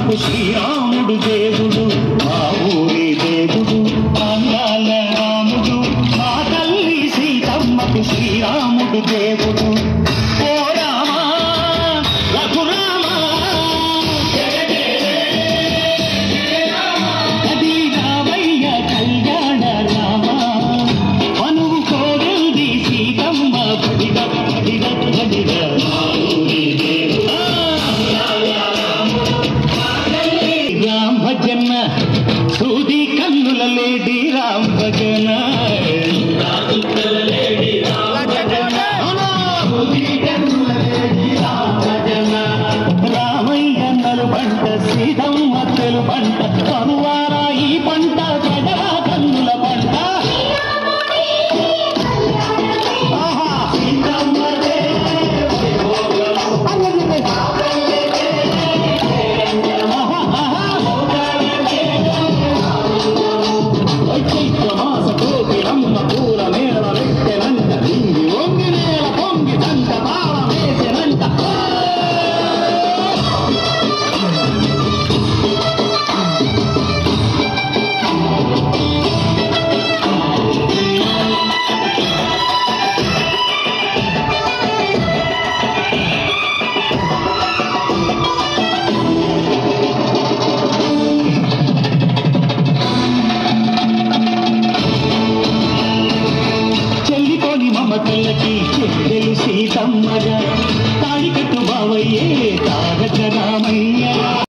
సీతమ్మకు శ్రీరాముడు దేవుడు మా ఊరి దేవుడు అందాల రాముడు మా తల్లి సీతమ్మకు శ్రీరాముడు దేవుడు ఓ రామా రఘురామా కది రామయ్య కళ్యాణ రామా మనువు కోరింది సీతమ్మ బడిద బడిద బడిద మా ఊరి దేవుడా రామ్ భజన సూది కన్నుల లేడి రామ్ భజన రామయ్య నలు పంట సీతమ్మ తెలు పంట